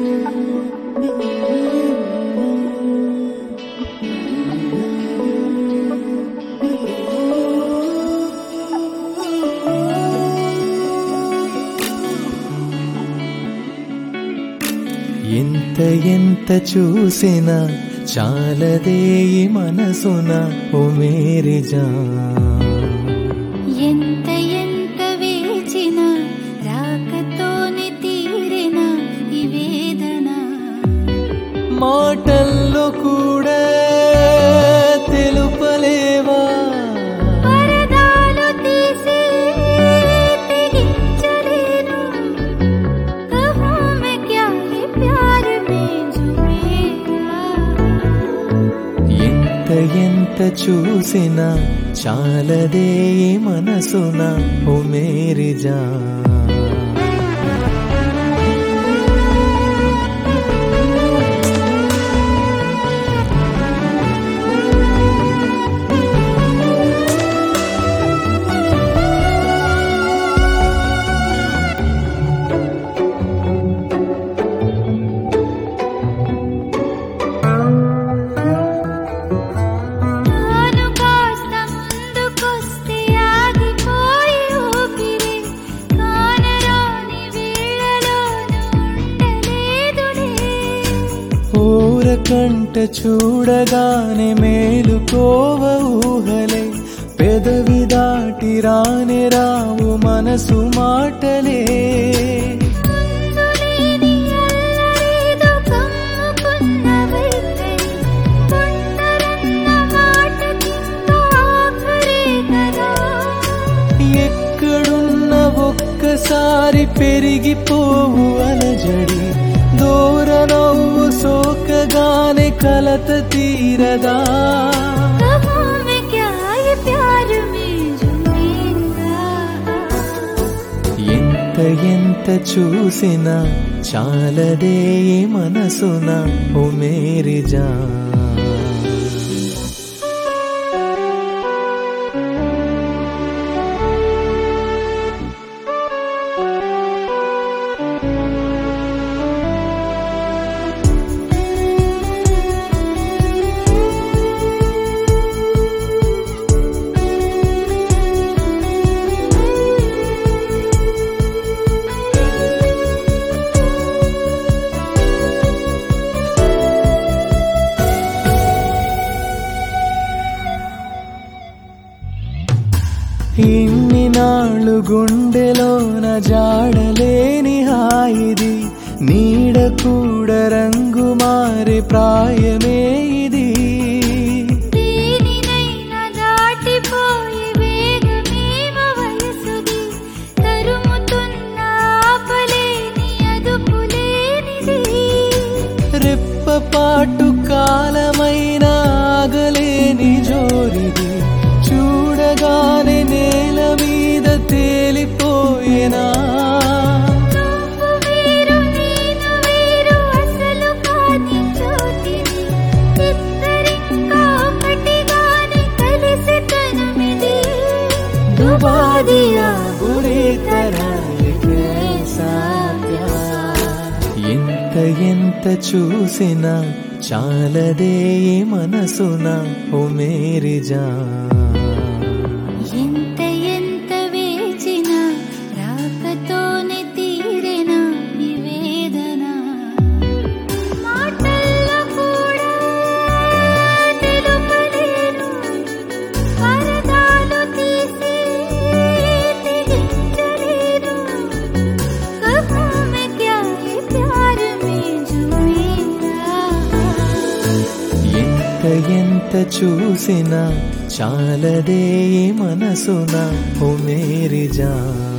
ఎంత ఎంత చూసినా చాలదే ఈ మనసున ఓ మేరీ జాన్ ఎంత ఎంత వేచిన రాకతోనే తీరిన ఈ వేదన మాటల్లో కూడా తెలుపలేవా పరదాలు తీసి తెగించలేను కహూ మే క్యా యే ప్యార్ మే జో మేరా ఎంత ఎంత చూసినా చాలదే ఈ మనసున ఓ మేరీ జాన్ తాను కాస్త ముందుకొస్తే ఆగిపోయి ఊపిరి కానరాని వీళ్ళలోనూ ఉండలేదులే ఊరకంట చూడగానే మేలుకోవ ఊహలే పెదవి దాటి రాని రావు మనసు మాటలే ముందులేని అల్లరేదో కమ్ముకున్న వైఖరి కొందరన్న మాట కింద ఆఖరే కదా ఎక్కడున్న ఒక్కసారి పెరిగిపోవు అలజడి దూర నవ్వు సోకగానే కలత తీరదా कहो मैं क्या ये प्यार में झूमेगा ఎంత ఎంత చూసినా చాలదే ఈ మనసున ఓ మేరీ జాన్ ఇన్ని నాళ్ళు గుండెలోన జాడలేని హాయిది నీడ కూడా రంగు మారి ప్రాయమే ఇది దేనినైనా దాటిపోయి వేగమేమ వయసుది తరుముతున్న ఆపలేని అదుపులేనిది రెప్పపాటు కాలమైన ఆగలేని జోరిది చూడగానే నేల మీద తేలిపోయేనా నువ్వు వేరు నేను వేరు అసలు కాని చోటిది ఇద్దరింకా ఒకటిగానే కలిసి తనమిది डुबा दिया बुरी तरह ये कैसा प्यार ఎంత ఎంత చూసినా చాలదే ఈ మనసున ఓ మేరీ జాన్ ఎంత ఎంత వేచినా రాకతోనే తీరెన ఈ వేదన మాటల్లో కూడా తెలుపలేను పరదాలు తీసి తెగించలేను కహూ మే క్యా యే ప్యార్ మే జూమేగా ఎంత ఎంత చూసినా చాలదే ఈ మనసున ఓ మేరీ జాన్